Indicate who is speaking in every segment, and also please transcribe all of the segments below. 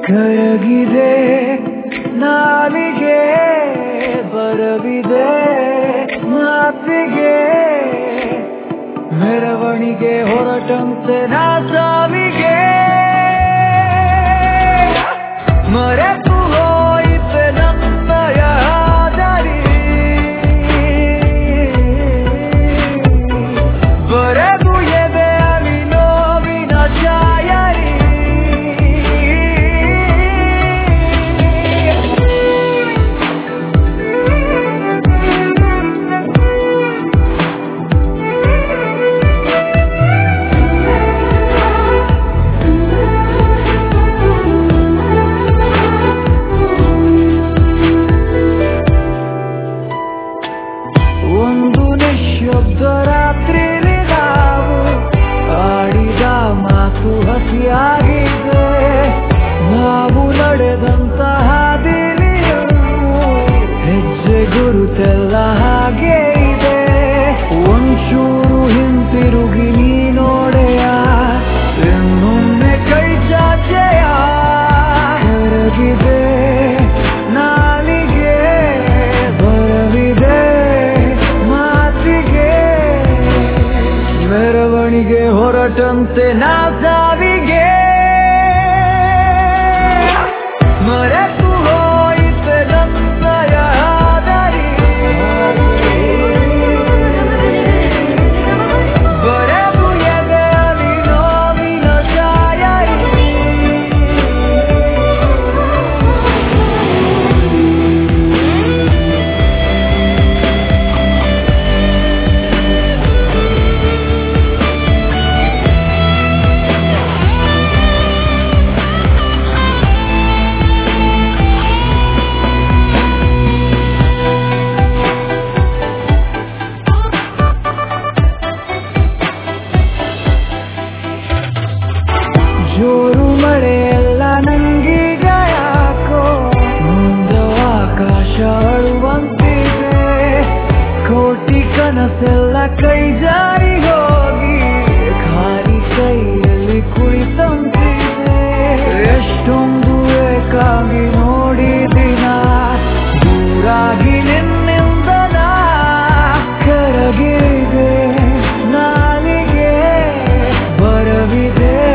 Speaker 1: ಕರಗಿದೆ ನಾಲಿಗೆ ಬರವಿದೆ ಮಾತಿಗೆ ಮೆರವಣಿಗೆ ಹೊರಟಂತೆ ನಾ ಸಾವಿಗೆ ಮರೆತು ಹೋಯಿತೆ ನನ್ನಯ ಹಾದರಿ ಬರೆದು ಎದೆಯಲ್ಲಿ ನೋವಿನ ಛಾಯರಿ ಒಂದು ನಿಶಬ್ದ ರಾತ್ರಿಲಿ ನಾವು ಆಡಿದ ಮಾತು ಹಸಿಯಾಗಿದೆ ನಾವು ನಡೆದಂತಹ ಹಾದಿಲಿಯೂ ಹೆಜ್ಜೆ ಗುರುತೆಲ್ಲ ಹಾಗೆ ಇದೆ ಒಂಚೂರು ಹಿಂತಿರುಗಿ ನೀ ನೋಡೆಯ ಇನ್ನೊಮ್ಮೆ ಕೈ ಚಾಚೆಯ ಕರಗಿದೆ ನಾಲಿಗೆ ಬರವಿದೆ ಮಾತಿಗೆ ಮೆರವಣಿಗೆ ಹೊರಟಂತೆ ನಾ ಸಾವಿಗೆ ಮರೆತು ಹೋಯಿತೆ ನನ್ನಯ ಹಾದರಿ ಬರೆದು ಎದೆಯಲ್ಲಿ ನೋವಿನ ಛಾಯರಿ ಜೋರು ಮಳೆಯೆಲ್ಲ ನಂಗೀಗ ಯಾಕೋ ಮುಂದೆ ಆಕಾಶ ಅಳುವಂತಿದೆ ಕೋಟಿ ಕನಸೆಲ್ಲ ಕೈ ಜಾರಿ ಹೋಗಿ ಖಾಲಿ ಕೈಯಲ್ಲಿ ಕುಳಿತಂತಿದೆ ಎಷ್ಟೊಂದು ಏಕಾಗಿ ನೋಡಿದಿನ ದೂರಾಗಿ ನಿನ್ನಿಂದ ನಾ ಕರಗಿದೆ ನಾಲಿಗೆ ಬರವಿದೆ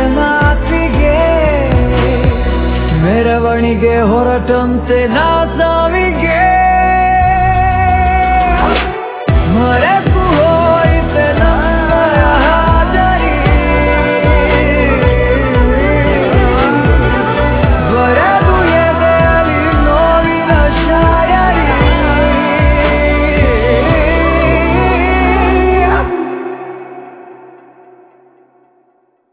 Speaker 1: ಮಾತಿಗೆ ಮೆರವಣಿಗೆ ಹೊರಟಂತೆ ನಾ